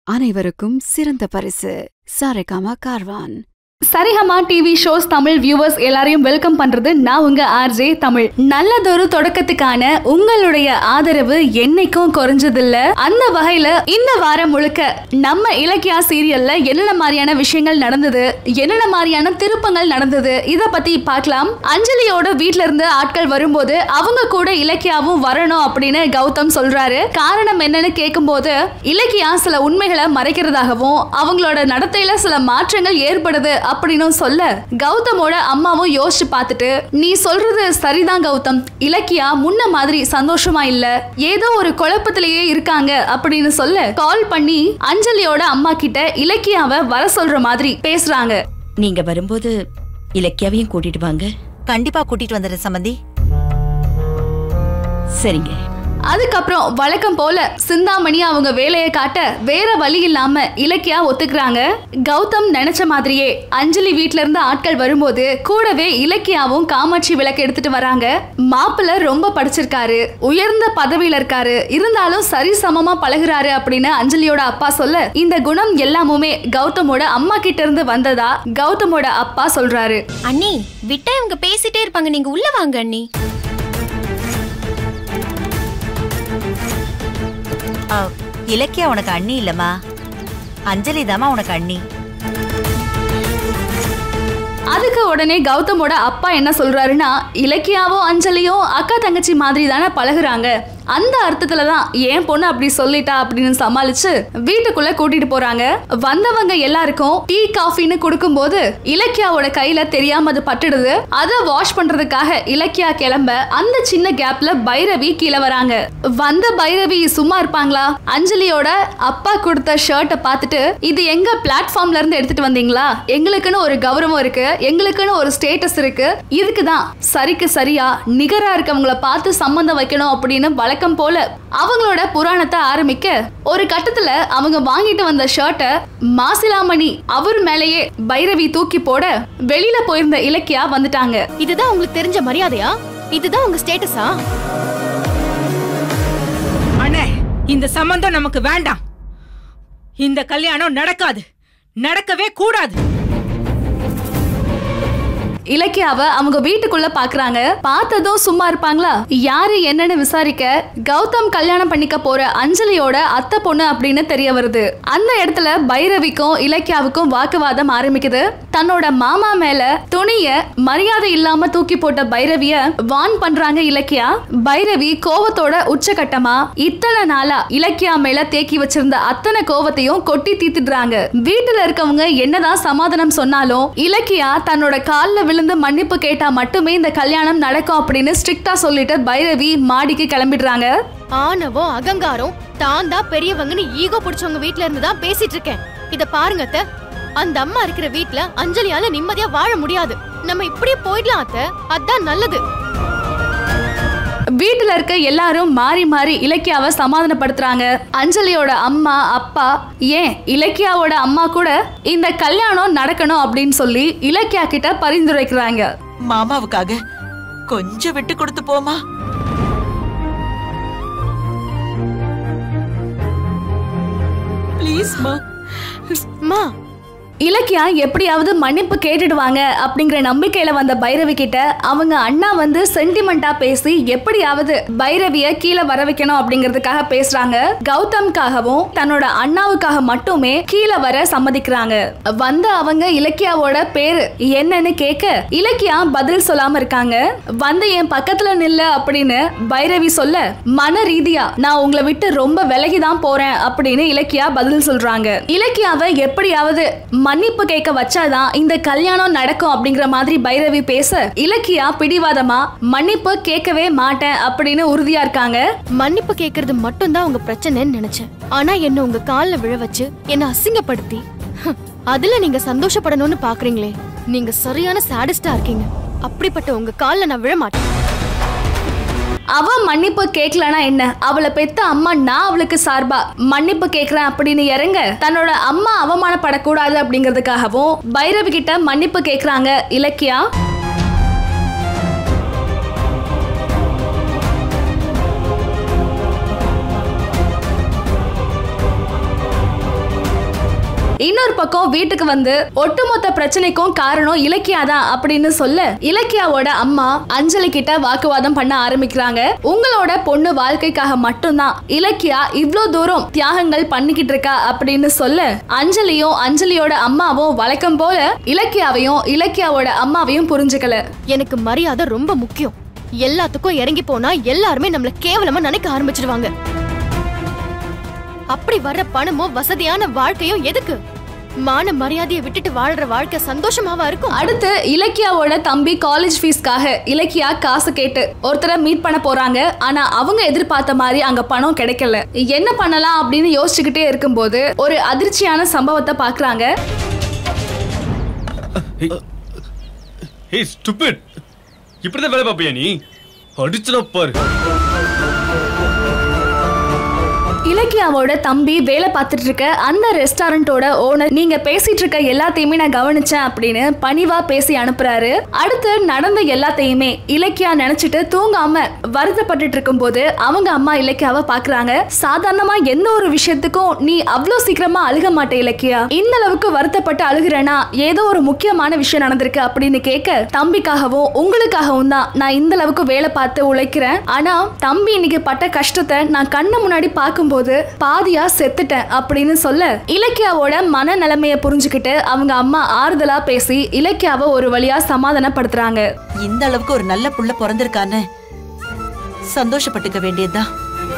அனைவருக்கும் சிறந்த பரிசு Saregama Carvaan Saregama TV shows Tamil viewers எல்லாரையும் வெல்கம் பண்றது நான் உங்க ஆர்ஜே தமிழ் நல்லதொரு தொடக்கத்துக்கான உங்களுடைய ஆதரவு என்னைக்கும் குறைஞ்சதில்ல அந்த வகையில இந்த வாரம் முழுக்க நம்ம இலக்கியா சீரியல்ல என்னென்ன மாதிரியான விஷயங்கள் நடந்தது என்னென்ன மாதிரியான திருப்பங்கள் நடந்தது இத பத்தி பார்க்கலாம் அஞ்சலியோட வீட்ல இருந்து ஆட்கள் வரும்போது அவங்க கூட இலக்கியாவும் வரணும் அப்படின்னு கௌதம் சொல்றாரு காரணம் என்னன்னு கேட்கும்போது இலக்கியா சில உண்மைகளை மறைக்கிறதாகவும் அவங்களோட நடத்தையில சில மாற்றங்கள் ஏற்படுது அப்படின்னு சொல்ல கௌதமோட அம்மாவும் யோசிச்சு பார்த்துட்டு நீ சொல்றது சரிதான் கௌதம் இலக்கியா முன்ன மாதிரி சந்தோஷமா இல்ல ஏதோ ஒரு குழப்பத்திலேயே இருக்காங்க அப்படின்னு சொல்ல கால் பண்ணி அஞ்சலியோட அம்மா கிட்ட இலக்கியாவை வர சொல்ற மாதிரி பேசுறாங்க நீங்க வரும்போது இலக்கியாவையும் கூட்டிட்டு வாங்க கண்டிப்பா கூட்டிட்டு வந்துடுறேன் சம்மந்தி சரிங்க அதுக்கப்புறம் வழக்கம் போல சிந்தாமணி அவங்க வேலையை காட்ட வேற வழி இல்லாம இலக்கியா ஒத்துக்கிறாங்க கௌதம் நினைச்ச மாதிரியே அஞ்சலி வீட்ல இருந்து ஆட்கள் வரும்போது கூடவே இலக்கியாவும் காமாட்சி விளக்கு எடுத்துட்டு வராங்க மாப்பிள்ள ரொம்ப படிச்சிருக்காரு உயர்ந்த பதவியில இருக்காரு இருந்தாலும் சரி சமமா பழகுறாரு அப்படின்னு அஞ்சலியோட அப்பா சொல்ல இந்த குணம் எல்லாமுமே கௌதமோட அம்மா கிட்ட இருந்து வந்ததா கௌதமோட அப்பா சொல்றாரு அண்ணி விட்டா இவங்க பேசிட்டே இருப்பாங்க நீங்க உள்ள வாங்க அண்ணி ஆ, இலக்கியா உனக்கு அண்ணி இல்லம்மா அஞ்சலி தாமா உனக்கு அண்ணி அதுக்கு உடனே கௌதமோட அப்பா என்ன சொல்றாருன்னா இலக்கியாவும் அஞ்சலியும் அக்கா தங்கச்சி மாதிரி தானே பழகுறாங்க அந்த அர்த்தத்துல தான் என் பொண்ணு அப்படி சொல்லிட்டா அப்படின்னு சமாளிச்சு வீட்டுக்குள்ள கூட்டிட்டு போறாங்க வந்தவங்க எல்லாருக்கும் டீ காஃபின்னு கொடுக்கும்போது இலக்கியாவோட கையில தெரியாம அது பட்டுடுது அதை வாஷ் பண்றதுக்காக இலக்கியா கிளம்ப அந்த சின்ன கேப்ல பைரவி கீழே வராங்க வந்த பைரவி சும்மா இருப்பாங்களா அஞ்சலியோட அப்பா கொடுத்த ஷர்ட்டை பார்த்துட்டு இது எங்க பிளாட்ஃபார்ம்ல இருந்து எடுத்துட்டு வந்தீங்களா எங்களுக்குன்னு ஒரு கௌரவம் இருக்கு எங்களுக்குன்னு ஒரு ஸ்டேட்டஸ் இருக்கு இதுக்கு தான் சரிக்கு சரியா நிகரா இருக்கவங்கள பார்த்து சம்மந்தம் வைக்கணும் அப்படின்னு வழக்கம் போல அவங்களோட புராணத்தை ஆரம்பிக்க ஒரு கட்டத்துல அவங்க வாங்கிட்டு வந்த ஷர்ட்டை மாசிலாமணி அவர் மேலேயே பைரவி தூக்கி போட வெளியில போயிருந்த இலக்கியா வந்துட்டாங்க இதுதான் உங்களுக்கு தெரிஞ்ச மரியாதையா இதுதான் உங்க ஸ்டேட்டஸா அண்ணே இந்த சம்பந்தம் நமக்கு வேண்டாம் இந்த கல்யாணம் நடக்காது நடக்கவே கூடாது இலக்கியாவை அவங்க வீட்டுக்குள்ள பாக்குறாங்க பார்த்ததும் சும்மா இருப்பாங்களா யாரு என்னன்னு விசாரிக்க கௌதம் கல்யாணம் பண்ணிக்க போற அஞ்சலியோட அத்தை பொண்ணு அப்படின்னு தெரிய வருது அந்த இடத்துல பைரவிக்கும் இலக்கியாவுக்கும் வாக்குவாதம் ஆரம்பிக்குது தன்னோட மாமா மேல துணிய மரியாதை இல்லாம தூக்கி போட்ட பைரவிய வான் பண்றாங்க இலக்கியா பைரவி கோவத்தோட உச்சகட்டமா இத்தனை நாளா இலக்கியா மேல தேக்கி வச்சிருந்த அத்தனை கோவத்தையும் கொட்டி தீத்துடுறாங்க வீட்டுல இருக்கவங்க என்னதான் சமாதானம் சொன்னாலும் இலக்கியா தன்னோட கால்ல விழுந்து மன்னிப்பு கேட்டா மட்டுமே இந்த கல்யாணம் நடக்கும் அப்படின்னு ஸ்ட்ரிக்டா சொல்லிட்டு பைரவி மாடிக்கு கிளம்பிடுறாங்க ஆணவம் அகங்காரம் தான் தான் பெரியவங்கன்னு ஈகோ பிடிச்சவங்க வீட்ல இருந்து தான் பேசிட்டு இருக்கேன் இத பாருங்க அத்தை அந்த அம்மா இருக்கிற வீட்ல அஞ்சலியால நிம்மதியா வாழ முடியாது நம்ம இப்படியே போயிடலாம் அத்தை அதான் நல்லது வீட்டுல இருக்க எல்லாரும் மாறி மாறி இலக்கியாவை சமாதானப்படுத்துறாங்க அஞ்சலியோட அம்மா அப்பா ஏன் இலக்கியாவோட அம்மா கூட இந்த கல்யாணம் நடக்கணும் அப்படின்னு சொல்லி இலக்கியா கிட்ட பரிந்துரைக்கிறாங்க மாமாவுக்காக கொஞ்சம் விட்டு கொடுத்து போமா ப்ளீஸ்மா மா இலக்கியா எப்படியாவது மன்னிப்பு கேட்டுடுவாங்க அப்படிங்கிற நம்பிக்கையில வந்த பைரவி கிட்ட அவங்க அண்ணா வந்து சென்டிமெண்டா பேசி எப்படியாவது பைரவிய கீழே வர வைக்கணும் அப்படிங்கிறதுக்காக பேசுறாங்க கௌதம்காகவும் தன்னோட அண்ணாவுக்காக மட்டுமே கீழே வர சம்மதிக்கிறாங்க வந்த அவங்க இலக்கியாவோட பேரு என்னன்னு கேட்க இலக்கியா பதில் சொல்லாம இருக்காங்க வந்து என் பக்கத்துல நில்லு அப்படின்னு பைரவி சொல்ல மன ரீதியா நான் உங்களை விட்டு ரொம்ப விலகி தான் போறேன் அப்படின்னு இலக்கியா பதில் சொல்றாங்க இலக்கியாவை எப்படியாவது மன்னிப்பு கேட்க வச்சாதான் இந்த கல்யாணம் நடக்கும் அப்படிங்கிற மாதிரி பைரவி பேச இலக்கியா பிடிவாதமா மன்னிப்பு கேட்கவே மாட்டேன் அப்படின்னு உறுதியா இருக்காங்க மன்னிப்பு கேக்குறது மட்டும்தான் உங்க பிரச்சனைன்னு நினைச்சேன் ஆனா என்ன உங்க கால்ல விழ வச்சு என்ன அசிங்கப்படுத்தி ஹம், அதுல நீங்க சந்தோஷப்படணும்னு பாக்குறீங்களே நீங்க சரியான சாடிஸ்டா இருக்கீங்க அப்படிப்பட்ட உங்க கால்ல நான் விழ மாட்டேன் அவ மன்னிப்பு கேட்கலனா என்ன அவளை பெத்த அம்மா நான் அவளுக்கு சார்பா மன்னிப்பு கேட்கறேன் அப்படின்னு இறங்க தன்னோட அம்மா அவமானப்படக்கூடாது அப்படிங்கிறதுக்காகவும் பைரவி கிட்ட மன்னிப்பு கேட்கறாங்க இலக்கியா இன்னொரு பக்கம் வீட்டுக்கு வந்து ஒட்டுமொத்த பிரச்சனைக்கும் காரணம் இலக்கியா தான் அப்படின்னு சொல்ல இலக்கியாவோட அம்மா அஞ்சலி கிட்ட வாக்குவாதம் பண்ண ஆரம்பிக்கிறாங்க உங்களோட பொண்ணு வாழ்க்கைக்காக மட்டும்தான் இலக்கியா இவ்ளோ தூரம் தியாகங்கள் பண்ணிக்கிட்டு இருக்கா அப்படின்னு சொல்ல அஞ்சலியும் அஞ்சலியோட அம்மாவும் வழக்கம் போல இலக்கியாவையும் இலக்கியாவோட அம்மாவையும் புரிஞ்சுக்கல எனக்கு மரியாதை ரொம்ப முக்கியம் எல்லாத்துக்கும் இறங்கி போனா எல்லாருமே நம்மள கேவலமா நினைக்க ஆரம்பிச்சிடுவாங்க அப்படி வர்ற பணமும் வசதியான வாழ்க்கையும் எதுக்கு மான மரியாதையை விட்டுட்டு வாழ்ற வாழ்க்கை சந்தோஷமாவா இருக்கும் அடுத்து இலக்கியாவோட தம்பி காலேஜ் ஃபீஸ்க்காக இலக்கியா காசு கேட்டு ஒருத்தரை மீட் பண்ண போறாங்க ஆனா அவங்க எதிர்பார்த்த மாதிரி அங்க பணம் கிடைக்கல என்ன பண்ணலாம் அப்படின்னு யோசிச்சுக்கிட்டே இருக்கும்போது ஒரு அதிர்ச்சியான சம்பவத்தை பாக்குறாங்க ஹே ஸ்டூபிட் இப்படிதான் வேலை பார்ப்பியா நீ அடிச்சுனா பாரு இலக்கியாவோட தம்பி வேலை பார்த்துட்டு இருக்க அந்த ரெஸ்டாரண்டோட ஓனர் நீங்க பேசிட்டு இருக்க எல்லாத்தையுமே நான் கவனிச்சேன் அப்படின்னு பணிவா பேசி அனுப்புறாரு அடுத்து நடந்த எல்லாத்தையுமே இலக்கியா நினைச்சிட்டு தூங்காம வருத்தப்பட்டுட்டு இருக்கும்போது அவங்க அம்மா இலக்கியாவை பாக்குறாங்க சாதாரணமா எந்த ஒரு விஷயத்துக்கும் நீ அவ்வளோ சீக்கிரமா அழுக மாட்டே இலக்கியா இந்த அளவுக்கு வருத்தப்பட்டு அழுகிறேன்னா ஏதோ ஒரு முக்கியமான விஷயம் நடந்திருக்கு அப்படின்னு கேட்க தம்பிக்காகவும் உங்களுக்காகவும் தான் நான் இந்த அளவுக்கு வேலை பார்த்து உழைக்கிறேன் ஆனா தம்பி இன்னைக்கு பட்ட கஷ்டத்தை நான் கண்ணு முன்னாடி பார்க்கும்போது பாதியா செத்துட்டேன் அப்படின்னு சொல்ல இலக்கியாவோட மன நிலைமைய புரிஞ்சுக்கிட்டு அவங்க அம்மா ஆறுதலா பேசி இலக்கியாவை ஒரு வழியா சமாதானப்படுத்துறாங்க இந்த அளவுக்கு ஒரு நல்ல புள்ள பிறந்திருக்கான்னு சந்தோஷப்பட்டுக்க வேண்டியதுதான்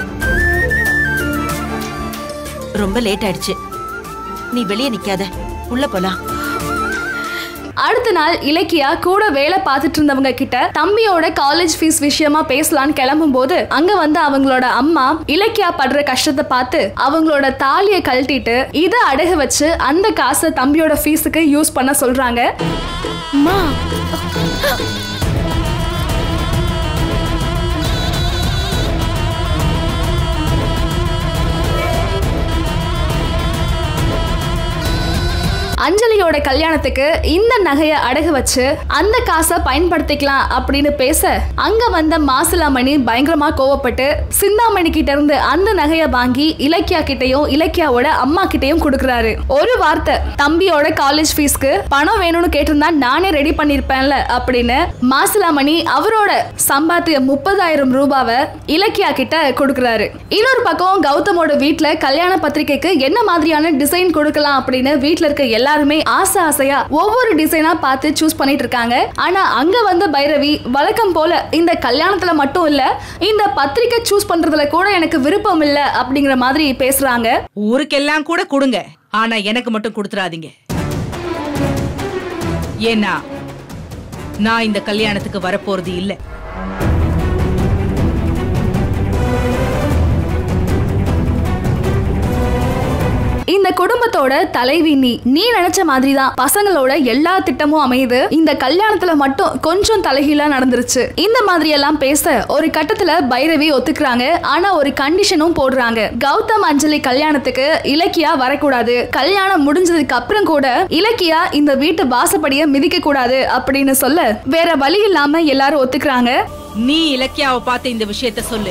ரொம்ப லேட் ஆயிடுச்சு நீ வெளியே நிக்காத உள்ள போலாம் அடுத்த நாள் இலக்கியா கூட வேலை பார்த்துட்டு இருந்தவங்க கிட்ட தம்பியோட காலேஜ் ஃபீஸ் விஷயமா பேசலான்னு கிளம்பும் போது அங்க வந்து அவங்களோட அம்மா இலக்கியா படுற கஷ்டத்தை பார்த்து அவங்களோட தாலியை கழட்டிட்டு இதை அடகு வச்சு அந்த காசை தம்பியோட ஃபீஸுக்கு யூஸ் பண்ண சொல்றாங்க அம்மா அஞ்சலியோட கல்யாணத்துக்கு இந்த நகையை அடகு வச்சு அந்த காசை பயன்படுத்திக்கலாம் அப்படின்னு பேச அங்க வந்த மாசிலாமணி பயங்கரமா கோவப்பட்டு சிந்தாமணி கிட்ட இருந்து அந்த நகையை வாங்கி இலக்கியா கிட்டயும் இலக்கியாவோட அம்மா கிட்டயும் கொடுக்கறாரு ஒரு வார்த்தை தம்பியோட காலேஜ் ஃபீஸ்க்கு பணம் வேணும்னு கேட்டிருந்தா நானே ரெடி பண்ணிருப்பேன்ல அப்படின்னு மாசிலாமணி அவரோட சம்பாத்திய முப்பதாயிரம் ரூபாவை இலக்கியா கிட்ட கொடுக்கறாரு இன்னொரு பக்கம் கௌதமோட வீட்ல கல்யாண பத்திரிக்கைக்கு என்ன மாதிரியான டிசைன் கொடுக்கலாம் அப்படின்னு வீட்ல இருக்க எல்லாருமே ஆசை ஆசையா ஒவ்வொரு டிசைனா பார்த்து சூஸ் பண்ணிட்டு இருக்காங்க ஆனா அங்க வந்த பைரவி வழக்கம் போல இந்த கல்யாணத்துல மட்டும் இல்ல இந்த பத்திரிக்கை சூஸ் பண்றதுல கூட எனக்கு விருப்பம் இல்ல அப்படிங்கிற மாதிரி பேசுறாங்க ஊருக்கெல்லாம் கூட கொடுங்க ஆனா எனக்கு மட்டும் கொடுத்துறாதீங்க ஏன்னா நான் இந்த கல்யாணத்துக்கு வரப்போறது இல்ல இந்த குடும்பத்தோட தலைவி நீ நீ நினைச்ச மாதிரி தான் பசங்களோட எல்லா திட்டமும் அமையுது இந்த கல்யாணத்துல மட்டும் கொஞ்சம் தலைகீழா நடந்துருச்சு இந்த மாதிரி எல்லாம் பேச ஒரு கட்டத்துல பைரவி ஒத்துக்கிறாங்க ஆனா ஒரு கண்டிஷனும் போடுறாங்க கௌதம் அஞ்சலி கல்யாணத்துக்கு இலக்கியா வரக்கூடாது கல்யாணம் முடிஞ்சதுக்கு அப்புறம் கூட இலக்கியா இந்த வீட்டு வாசப்படிய மிதிக்க கூடாது அப்படின்னு சொல்ல வேற வழி இல்லாம எல்லாரும் ஒத்துக்கிறாங்க நீ இலக்கியாவை பார்த்து இந்த விஷயத்த சொல்லு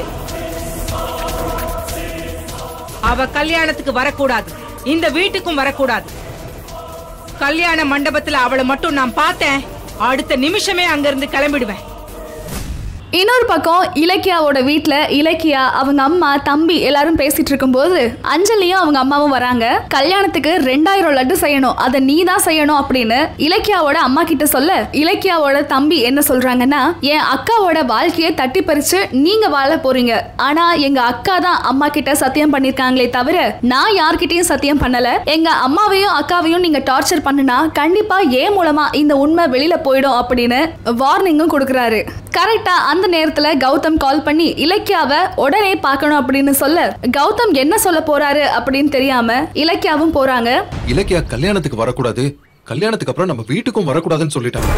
அவ கல்யாணத்துக்கு வரக்கூடாது இந்த வீட்டுக்கும் வரக்கூடாது கல்யாண மண்டபத்துல அவளை மட்டும் நான் பார்த்தேன் அடுத்த நிமிஷமே அங்கிருந்து கிளம்பிடுவேன் இன்னொரு பக்கம் இலக்கியாவோட வீட்ல இலக்கியா அவங்க அம்மா தம்பி எல்லாரும் பேசிட்டு இருக்கும்போது அஞ்சலியும் அவங்க அம்மாவும் வராங்க கல்யாணத்துக்கு ரெண்டாயிரம் லட்டு செய்யணும் அதை நீ தான் செய்யணும் அப்படின்னு இலக்கியாவோட அம்மா கிட்ட சொல்ல இலக்கியாவோட தம்பி என்ன சொல்றாங்கன்னா என் அக்காவோட வாழ்க்கையை தட்டி பறிச்சு நீங்க வாழ போறீங்க ஆனா எங்க அக்கா தான் அம்மா கிட்ட சத்தியம் பண்ணிருக்காங்களே தவிர நான் யார்கிட்டயும் சத்தியம் பண்ணல எங்க அம்மாவையும் அக்காவையும் நீங்க டார்ச்சர் பண்ணுனா கண்டிப்பா ஏன் மூலமா இந்த உண்மை வெளியில போயிடும் அப்படின்னு வார்னிங்கும் கொடுக்குறாரு கரெக்டா அந்த நேரத்துல கௌதம் கால் பண்ணி இலக்கியாவை உடனே பார்க்கணும் அப்படின்னு சொல்ல கௌதம் என்ன சொல்ல போறாரு அப்படின்னு தெரியாம இலக்கியாவும் போறாங்க இலக்கியா கல்யாணத்துக்கு வரக்கூடாது கல்யாணத்துக்கு அப்புறம் நம்ம வீட்டுக்கும் வரக்கூடாதுன்னு சொல்லிட்டாங்க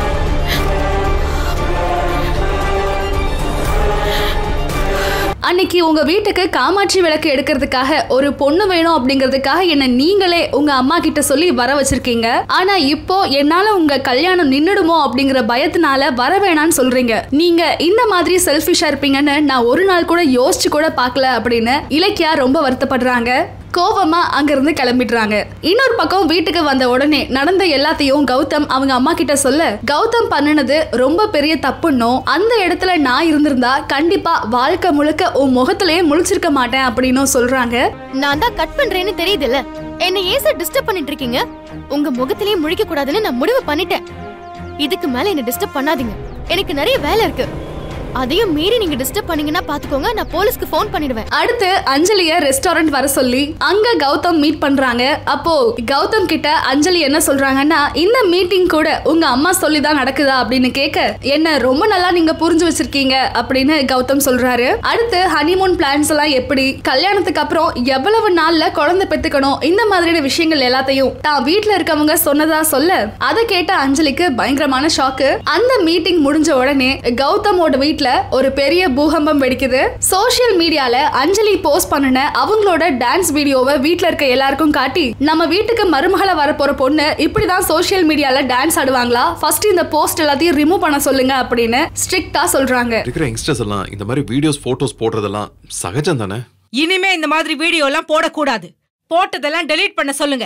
அன்னைக்கு உங்க வீட்டுக்கு காமாட்சி விளக்கு எடுக்கிறதுக்காக ஒரு பொண்ணு வேணும் அப்படிங்கிறதுக்காக என்ன நீங்களே உங்க அம்மா கிட்ட சொல்லி வர வச்சிருக்கீங்க ஆனா இப்போ என்னால உங்க கல்யாணம் நின்னுடுமோ அப்படிங்கிற பயத்தினால வர வேணாம்னு சொல்றீங்க நீங்க இந்த மாதிரி செல்ஃபிஷா இருப்பீங்கன்னு நான் ஒரு நாள் கூட யோசிச்சு கூட பார்க்கல அப்படின்னு இலக்கியா ரொம்ப வருத்தப்படுறாங்க கோவமா அங்கிருந்து கிளம்பிடுறாங்க இன்னொரு பக்கம் வீட்டுக்கு வந்த உடனே நடந்த எல்லாத்தையும் கௌதம் அவங்க அம்மா கிட்ட சொல்ல கௌதம் பண்ணுனது ரொம்ப பெரிய தப்புன்னும் அந்த இடத்துல நான் இருந்திருந்தா கண்டிப்பா வாழ்க்கை முழுக்க உன் முகத்திலேயே முழிச்சிருக்க மாட்டேன் அப்படின்னும் சொல்றாங்க நான் தான் கட் பண்றேன்னு தெரியுதுல்ல என்ன ஏன் சார் டிஸ்டர்ப் பண்ணிட்டு இருக்கீங்க உங்க முகத்திலேயே முழிக்க கூடாதுன்னு நான் முடிவு பண்ணிட்டேன் இதுக்கு மேல என்ன டிஸ்டர்ப் பண்ணாதீங்க எனக்கு நிறைய வேலை இருக்கு அதையும் மீறி நீங்க டிஸ்டர்ப் பண்ணீங்கன்னா பாத்துக்கோங்க நான் போலீஸ்க்கு ஃபோன் பண்ணிடுவேன் அடுத்து அஞ்சலிய ரெஸ்டாரண்ட் வர சொல்லி அங்க கௌதம் மீட் பண்றாங்க அப்போ கௌதம் கிட்ட அஞ்சலி என்ன சொல்றாங்கன்னா இந்த மீட்டிங் கூட உங்க அம்மா சொல்லி தான் நடக்குதா அப்படின்னு கேட்க என்ன ரொம்ப நல்லா நீங்க புரிஞ்சு வச்சிருக்கீங்க அப்படின்னு கௌதம் சொல்றாரு அடுத்து ஹனிமூன் பிளான்ஸ் எல்லாம் எப்படி கல்யாணத்துக்கு அப்புறம் எவ்வளவு நாள்ல குழந்தை பெத்துக்கணும் இந்த மாதிரியான விஷயங்கள் எல்லாத்தையும் தான் வீட்ல இருக்கவங்க சொன்னதா சொல்ல அதை கேட்ட அஞ்சலிக்கு பயங்கரமான ஷாக்கு அந்த மீட்டிங் முடிஞ்ச உடனே கௌதமோட வீட்ல ஒரு பெரிய பூகம்பம் வெடிக்குது சோஷியல் மீடியால அஞ்சலி போஸ்ட் பண்ணின அவங்களோட டான்ஸ் வீடியோவை வீட்ல இருக்க எல்லாருக்கும் காட்டி நம்ம வீட்டுக்கு மருமகளை வரப்போற பொண்ணு இப்படிதான் சோஷியல் மீடியால டான்ஸ் ஆடுவாங்களா ஃபர்ஸ்ட் இந்த போஸ்ட் எல்லாத்தையும் ரிமூவ் பண்ண சொல்லுங்க அப்படின்னு ஸ்ட்ரிக்டா சொல்றாங்க இருக்கிற யங்ஸ்டர்ஸ் எல்லாம் இந்த மாதிரி வீடியோஸ் போட்டோஸ் போடுறதெல்லாம் சகஜம் தானே இனிமே இந்த மாதிரி வீடியோ எல்லாம் போடக்கூடாது போட்டதெல்லாம் டெலீட் பண்ண சொல்லுங்க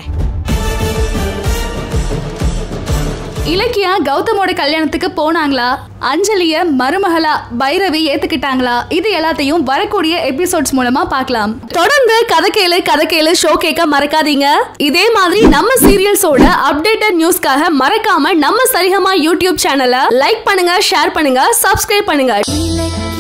இலக்கியா கௌதமோட கல்யாணத்துக்கு போனாங்களா அஞ்சலிய மருமகளா பைரவி ஏத்துக்கிட்டாங்களா இது எல்லாத்தையும் வரக்கூடிய எபிசோட்ஸ் மூலமா பார்க்கலாம் தொடர்ந்து கதை கேளு கதை கேளு ஷோ கேட்க மறக்காதீங்க இதே மாதிரி நம்ம சீரியல்ஸோட அப்டேட்டட் நியூஸ்க்காக மறக்காம நம்ம சரிகமா யூடியூப் சேனலை லைக் பண்ணுங்க ஷேர் பண்ணுங்க சப்ஸ்கிரைப் பண்ணுங்க